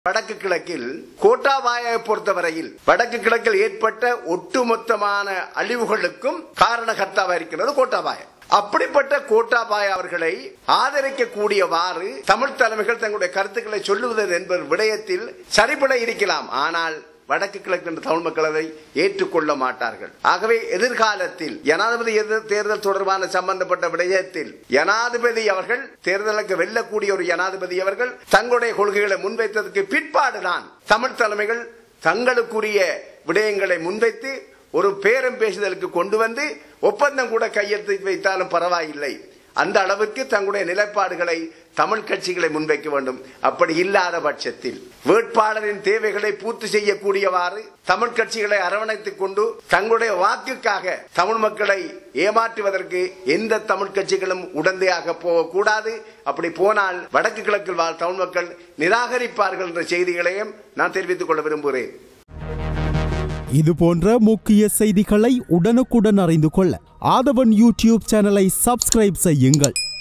வடக்கு கிழக்கில் கோட்டாபாயை பொறுத்தவரையில் வடக்கு கிழக்கில் ஏற்பட்ட ஒட்டுமொத்தமான அழிவுகளுக்கும் காரணகர்த்தாவா இருக்கிறது கோட்டாபாய அப்படிப்பட்ட கோட்டாபாய அவர்களை ஆதரிக்கக்கூடியவாறு தமிழ் தலைமைகள் தங்களுடைய கருத்துக்களை சொல்லுவது என்பது விடயத்தில் சரிபட இருக்கலாம் ஆனால் வடக்கு கிழக்கு என்ற தமிழ் மக்கள் அதை ஏற்றுக்கொள்ள மாட்டார்கள் ஆகவே எதிர்காலத்தில் ஜனாதிபதி எதிர் தேர்தல் தொடர்பான சம்பந்தப்பட்ட விடயத்தில் ஜனாதிபதி அவர்கள் தேர்தலுக்கு வெல்லக்கூடிய ஒரு ஜனாதிபதி அவர்கள் தங்களுடைய கொள்கைகளை முன்வைத்ததற்கு பிற்பாடுதான் தமிழ் தலைமைகள் தங்களுக்குரிய விடயங்களை முன்வைத்து ஒரு பேரம் பேசுதலுக்கு கொண்டு வந்து ஒப்பந்தம் கூட கையெழுத்து வைத்தாலும் பரவாயில்லை அந்த அளவிற்கு தங்களுடைய நிலைப்பாடுகளை தமிழ் கட்சிகளை முன்வைக்க வேண்டும் அப்படி இல்லாத பட்சத்தில் வேட்பாளரின் தேவைகளை பூர்த்தி செய்யக்கூடியவாறு தமிழ் கட்சிகளை அரவணைத்துக் கொண்டு தங்களுடைய வாக்குக்காக தமிழ் மக்களை ஏமாற்றுவதற்கு எந்த தமிழ் கட்சிகளும் உடந்தையாக போகக்கூடாது அப்படி போனால் வடக்கு கிழக்கில் வாழ் தமிழ் மக்கள் நிராகரிப்பார்கள் என்ற செய்திகளையும் நான் தெரிவித்துக் கொள்ள விரும்புகிறேன் இது போன்ற முக்கிய செய்திகளை உடனுக்குடன் அறிந்து கொள்ள ஆதவன் யூடியூப் சேனலை சப்ஸ்கிரைப் செய்யுங்கள்